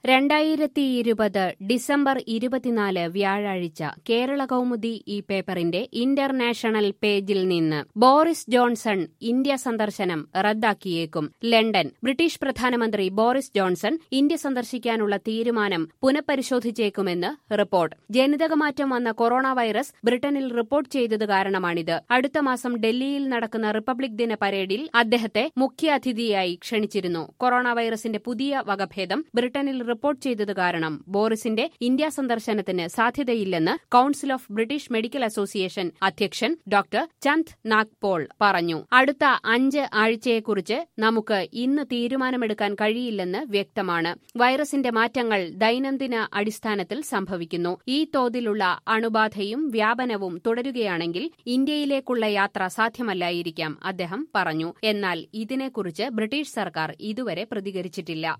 രണ്ടായിരത്തി ഇരുപത് ഡിസംബർ ഇരുപത്തിനാല് വ്യാഴാഴ്ച കേരള കൗമുദി ഈ പേപ്പറിന്റെ ഇന്റർനാഷണൽ പേജിൽ നിന്ന് ബോറിസ് ജോൺസൺ ഇന്ത്യ സന്ദർശനം റദ്ദാക്കിയേക്കും ലണ്ടൻ ബ്രിട്ടീഷ് പ്രധാനമന്ത്രി ബോറിസ് ജോൺസൺ ഇന്ത്യ സന്ദർശിക്കാനുള്ള തീരുമാനം പുനഃപരിശോധിച്ചേക്കുമെന്ന് റിപ്പോർട്ട് ജനിതകമാറ്റം വന്ന കൊറോണ വൈറസ് ബ്രിട്ടനിൽ റിപ്പോർട്ട് ചെയ്തത് കാരണമാണിത് അടുത്ത മാസം ഡൽഹിയിൽ നടക്കുന്ന റിപ്പബ്ലിക് ദിന പരേഡിൽ അദ്ദേഹത്തെ മുഖ്യാതിഥിയായി ക്ഷണിച്ചിരുന്നു കൊറോണ വൈറസിന്റെ പുതിയ വകഭേദം ബ്രിട്ടനിൽ റിപ്പോർട്ട് ചെയ്തത് കാരണം ബോറിസിന്റെ ഇന്ത്യ സന്ദർശനത്തിന് സാധ്യതയില്ലെന്ന് council of British medical association അധ്യക്ഷൻ ഡോക്ടർ ചന്ദ് നാഗ്പോൾ പറഞ്ഞു അടുത്ത അഞ്ച് ആഴ്ചയെക്കുറിച്ച് നമുക്ക് ഇന്ന് തീരുമാനമെടുക്കാൻ കഴിയില്ലെന്ന് വ്യക്തമാണ് വൈറസിന്റെ മാറ്റങ്ങൾ ദൈനംദിന അടിസ്ഥാനത്തിൽ സംഭവിക്കുന്നു ഈ തോതിലുള്ള അണുബാധയും വ്യാപനവും തുടരുകയാണെങ്കിൽ ഇന്ത്യയിലേക്കുള്ള യാത്ര സാധ്യമല്ലായിരിക്കാം അദ്ദേഹം പറഞ്ഞു എന്നാൽ ഇതിനെക്കുറിച്ച് ബ്രിട്ടീഷ് സർക്കാർ ഇതുവരെ പ്രതികരിച്ചിട്ടില്ല